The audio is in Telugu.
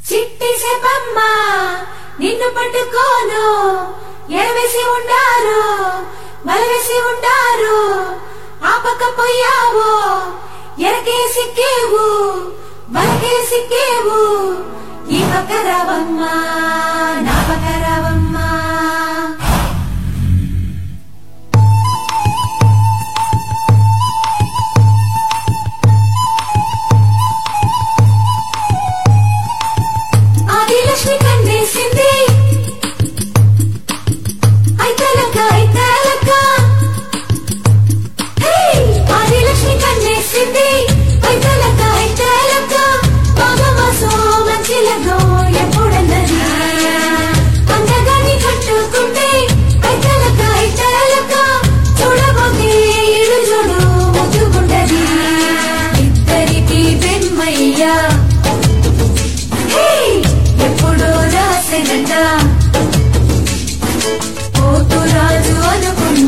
చిట్టి సెపమ్మ నిన్ను పట్టుకోను ఎరవేసి ఉండారు వలవేసి ఉండారు ఆపకపోయావు ఎరకే సిక్కేవు వరకే సిక్కేవు ఈ పక్కరావమ్మా నా పక్కరావమ్మా ఆదిలక్ష్మి కన్నేసింది ఐతలక ఐతలక హే ఆదిలక్ష్మి కన్నేసింది ఐతలక ఐతలక పాపమ సో మంచిలగో ఎప్పుడన్నది అందగాని కట్టుకుంటే ఐతలక ఐతలక చూడబోతే ఇడు చూడు ముద్దుగుంటది ఇద్దరికి వెమ్మయ్యా హే! ఎప్పుడో రాసెనంట పోతు రాజు అనుకున్న